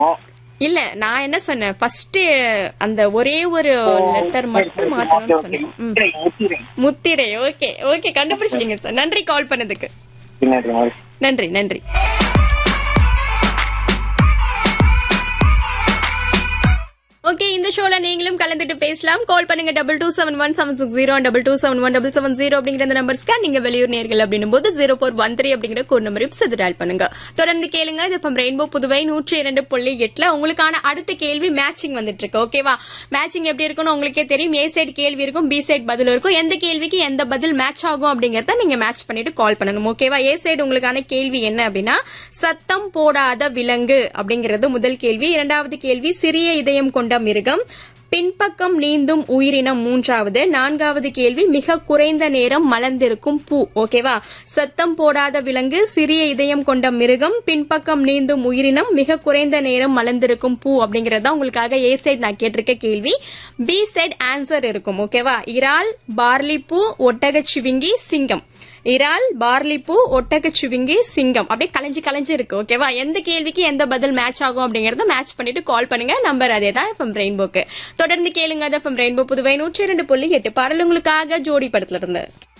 இல்ல நான் என்ன சொன்னேன் ஃபர்ஸ்ட் அந்த ஒரே ஒரு லெட்டர் மட்டும் மாத்தணும்னு சொன்னேன் ம். முத்திரை முத்திரை முத்திரை ஓகே ஓகே கண்டுபிடிச்சிட்டீங்க சார் நன்றி கால் பண்ணதுக்கு பின்னாடி மாதிரி நன்றி நன்றி ஓகே இந்த ஷோல நீங்களும் கலந்துட்டு பேசலாம் கால் பண்ணுங்க double two seven one seven six zero double two seven one double seven zero அப்படிங்கிற அந்த நம்பர்ஸ்க்கு நீங்க வெளியூர் நேர்கள் அப்படின்னும் போது ஜீரோ ஃபோர் ஒன் த்ரீ அப்படிங்கிற கோட் நம்பரையும் சேர்த்து dial பண்ணுங்க தொடர்ந்து கேளுங்க இது இப்போ ரெயின்போ புதுவை நூற்றி இரண்டு புள்ளி எட்டுல உங்களுக்கான அடுத்த கேள்வி மேட்சிங் வந்துட்டு இருக்கு ஓகேவா மேட்சிங் எப்படி இருக்கும்னு உங்களுக்கே தெரியும் ஏ சைடு கேள்வி இருக்கும் பி சைடு பதில் இருக்கும் எந்த கேள்விக்கு எந்த பதில் மேட்ச் ஆகும் அப்படிங்கறத நீங்க மேட்ச் பண்ணிட்டு கால் பண்ணணும் ஓகேவா ஏ சைடு உங்களுக்கான கேள்வி என்ன அப்படின்னா சத்தம் போடாத விலங்கு அப்படிங்கிறது முதல் கேள்வி இரண்டாவது கேள்வி சிறிய இதயம் கொண்ட மிருகம் பின்பக்கம் நீந்தும் உயிரினம் மூன்றாவது நான்காவது கேள்வி மிக குறைந்த நேரம் மலர்ந்திருக்கும் பூ ஓகேவா சத்தம் போடாத விலங்கு சிறிய இதயம் கொண்ட மிருகம் பின்பக்கம் நீந்தும் உயிரினம் மிக குறைந்த நேரம் மலர்ந்திருக்கும் பூ அப்படிங்கறத உங்களுக்காக ஏ சைட் நான் கேட்டிருக்க கேள்வி பி சைட் ஆன்சர் இருக்கும் ஓகேவா இறால் பார்லி பூ ஒட்டகச்சிவிங்கி சிங்கம் இறால் பார்லி பூ ஒட்டகச்சிவிங்கி சிங்கம் அப்படியே கலைஞ்சு கலைஞ்சு இருக்கு ஓகேவா எந்த கேள்விக்கு எந்த பதில் மேட்ச் ஆகும் அப்படிங்கறத மேட்ச் பண்ணிட்டு கால் பண்ணுங்க நம்பர் அதே தான் எஃப்எம் ரெயின்போக்கு தொடர்ந்து கேளுங்க அது எஃப்எம் ரெயின்போ புதுவை நூற்றி இரண்டு புள்ளி எட்டு பாடல் உங்களுக்காக ஜோடி படத்துல இருந்து